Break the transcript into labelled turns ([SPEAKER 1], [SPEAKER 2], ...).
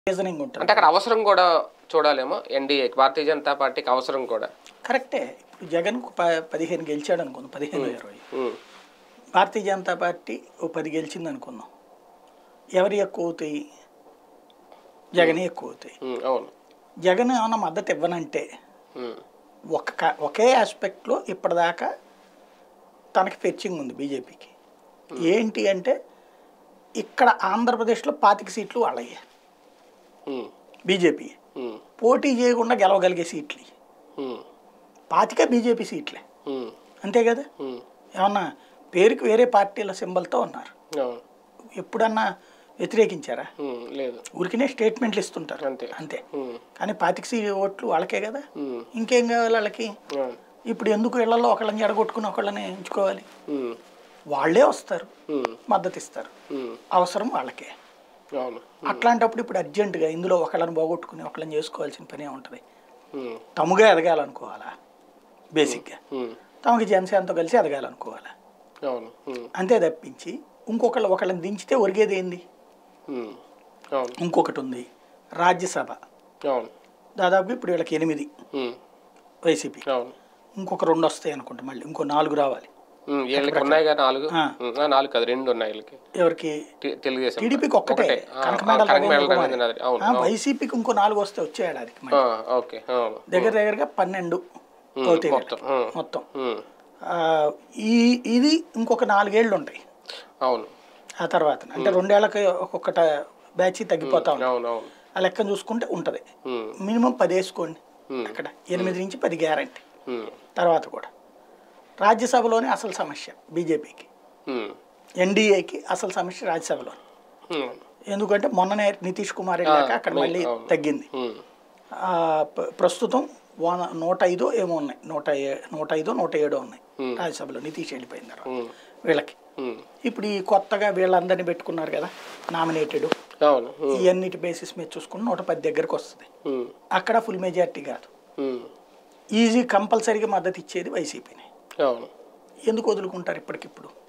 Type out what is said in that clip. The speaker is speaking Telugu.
[SPEAKER 1] రీజనింగ్ ఉంటుంది
[SPEAKER 2] అంటే అక్కడ అవసరం కూడా చూడాలేమో ఎన్డీఏ భారతీయ జనతా పార్టీకి అవసరం కూడా
[SPEAKER 1] కరెక్టే ఇప్పుడు జగన్ ప పదిహేను గెలిచాడు అనుకుందాం పదిహేను ఇరవై
[SPEAKER 2] ఉమ్,
[SPEAKER 1] భారతీయ జనతా పార్టీ ఓ పది గెలిచింది అనుకుందాం ఎవరు ఎక్కువ అవుతాయి జగనే ఎక్కువ అవుతాయి
[SPEAKER 2] ఉమ్, అవును
[SPEAKER 1] జగన్ ఏమైనా మద్దతు ఇవ్వనంటే
[SPEAKER 2] ఉమ్,
[SPEAKER 1] ఒక క- ఒకే ఆస్పెక్ట్లో ఇప్పటిదాకా తనకి ఫెచ్చింగ్ ఉంది బీజేపీకి ఏంటి అంటే ఇక్కడ ఆంధ్రప్రదేశ్లో పాతిక సీట్లు వాళ్ళయ్యే
[SPEAKER 2] ఉమ్,
[SPEAKER 1] బీజేపీ
[SPEAKER 2] ఉమ్,
[SPEAKER 1] పోటీ చేయకుండా గెలవగలిగే సీట్లు ఇవి.
[SPEAKER 2] ఉమ్,
[SPEAKER 1] పాతిక బీజేపీ సీట్లే
[SPEAKER 2] ఉమ్,
[SPEAKER 1] అంతే కదా
[SPEAKER 2] ఉమ్,
[SPEAKER 1] ఏమన్నా పేరుకి వేరే పార్టీల సింబల్తో ఉన్నారు
[SPEAKER 2] అవును
[SPEAKER 1] ఎప్పుడన్నా వ్యతిరేకించారా
[SPEAKER 2] ఉమ్, లేదు
[SPEAKER 1] ఊరికినే స్టేట్మెంట్లు ఇస్తుంటారు
[SPEAKER 2] అంతే.
[SPEAKER 1] అంతే
[SPEAKER 2] ఉమ్,
[SPEAKER 1] కానీ పాతిక సీ ఓట్లు వాళ్ళకే కదా
[SPEAKER 2] ఉమ్,
[SPEAKER 1] ఇంకేం కావాలి వాళ్ళకి
[SPEAKER 2] అవును
[SPEAKER 1] ఇప్పుడు ఎందుకు ఇళ్లలో ఒకళ్ళని ఎడగొట్టుకుని ఒకళ్ళని ఎంచుకోవాలి
[SPEAKER 2] ఉమ్,
[SPEAKER 1] వాళ్ళే వస్తారు
[SPEAKER 2] ఉమ్,
[SPEAKER 1] మద్దతు ఇస్తారు
[SPEAKER 2] ఉమ్,
[SPEAKER 1] అవసరం వాళ్ళకే
[SPEAKER 2] అవును
[SPEAKER 1] అట్లాంటప్పుడు ఇప్పుడు అర్జెంటుగా ఇందులో ఒకళ్ళని పోగొట్టుకుని ఒకళ్ళని చేసుకోవాల్సిన పనే ఉంటుంది
[SPEAKER 2] ఉమ్,
[SPEAKER 1] తముగా ఎదగాలనుకోవాలా బేసిక్గా
[SPEAKER 2] ఉమ్,
[SPEAKER 1] తమకి జనసేనతో కలిసి ఎదగాలనుకోవాలా
[SPEAKER 2] అవును ఉమ్,
[SPEAKER 1] అంతే తప్పించి ఇంకొకళ్ళు ఒకళ్ళని దించితే ఒరిగేది ఏంది
[SPEAKER 2] ఉమ్, అవును
[SPEAKER 1] ఇంకొకటి ఉంది రాజ్యసభ
[SPEAKER 2] అవును
[SPEAKER 1] దాదాపు ఇప్పుడు వీళ్ళకి ఎనిమిది
[SPEAKER 2] ఉమ్,
[SPEAKER 1] వైసీపీ
[SPEAKER 2] అవును
[SPEAKER 1] ఇంకొక రెండు వస్తాయి అనుకుంటా మళ్ళీ ఇంకో నాలుగు రావాలి
[SPEAKER 2] ఉమ్, వీళ్ళకి ఉన్నాయి కదా నాలుగు
[SPEAKER 1] ఆ.
[SPEAKER 2] ఉమ్, ఆ, నాలుగు కాదు రెండు ఉన్నాయి వీళ్ళకి
[SPEAKER 1] ఎవరికి
[SPEAKER 2] టి- తెలుగుదేశం
[SPEAKER 1] టీడీపీకి ఒక్కటే
[SPEAKER 2] ఆ,
[SPEAKER 1] కనకమేడల
[SPEAKER 2] ఆ, కనకమేడల
[SPEAKER 1] రవీంద్ర
[SPEAKER 2] రవీంద్రనాథ్
[SPEAKER 1] కుమార్.
[SPEAKER 2] అవును
[SPEAKER 1] ఆ,
[SPEAKER 2] అవును.
[SPEAKER 1] వైసీపీకి ఇంకో నాలుగు వస్తే వచ్చే ఏడాదికి మళ్ళీ.
[SPEAKER 2] ఆ, ఓకే అవును
[SPEAKER 1] దగ్గర దగ్గరగా పన్నెండు
[SPEAKER 2] ఉమ్,
[SPEAKER 1] అవుతాయి
[SPEAKER 2] మొత్తం ఉమ్,
[SPEAKER 1] మొత్తం
[SPEAKER 2] ఉమ్,
[SPEAKER 1] ఆ, ఈ ఇది ఇంకొక నాలుగేళ్ళు ఉంటాయి
[SPEAKER 2] అవును
[SPEAKER 1] ఆ తర్వాత అంటే రెండేళ్లకి ఒక్కొక్కట బ్యాచ్ తగ్గిపోతా ఉంటుంది
[SPEAKER 2] అవును అవును
[SPEAKER 1] ఆ లెక్కను చూసుకుంటే ఉంటుంది
[SPEAKER 2] ఉమ్,
[SPEAKER 1] మినిమం పది వేసుకోండి
[SPEAKER 2] ఉమ్,
[SPEAKER 1] అక్కడ ఎనిమిది నుంచి పది గ్యారంటీ
[SPEAKER 2] ఉమ్,
[SPEAKER 1] తర్వాత కూడా రాజ్యసభలోనే అసలు సమస్య బీజేపీకి
[SPEAKER 2] ఉమ్,
[SPEAKER 1] ఎన్డీఏకి అసలు సమస్య రాజ్యసభలో
[SPEAKER 2] ఉమ్,
[SPEAKER 1] ఎందుకంటే మొన్ననే నితీష్ కుమార్ వెళ్ళాక అక్కడ
[SPEAKER 2] అవును,
[SPEAKER 1] మళ్ళీ
[SPEAKER 2] అవును.
[SPEAKER 1] తగ్గింది
[SPEAKER 2] ఉమ్,
[SPEAKER 1] ఆ, ప్ర- ప్రస్తుతం వన నూట ఐదు ఏమో ఉన్నాయి నూట ఏ- నూట ఐదు నూట ఏడు ఉన్నాయి
[SPEAKER 2] Hmm.
[SPEAKER 1] రాజ్యసభలో నితీష్ వెళ్ళిపోయిన తర్వాత
[SPEAKER 2] ఉమ్,
[SPEAKER 1] వీళ్ళకి
[SPEAKER 2] ఉమ్,
[SPEAKER 1] ఇప్పుడు ఈ కొత్తగా వీళ్ళందరినీ పెట్టుకున్నారు కదా నామినేటెడ్
[SPEAKER 2] అవును ఉమ్,
[SPEAKER 1] ఈ అన్నిటి బేసిస్ మీద చూసుకుని నూట పది దగ్గరకు వస్తుంది
[SPEAKER 2] ఉమ్,
[SPEAKER 1] అక్కడ ఫుల్ మెజారిటీ కాదు
[SPEAKER 2] ఉమ్,
[SPEAKER 1] ఈజీ కంపల్సరీగా మద్దతు ఇచ్చేది వైసీపీని
[SPEAKER 2] అవును
[SPEAKER 1] ఎందుకు వదులుకుంటారు ఇప్పటికిప్పుడు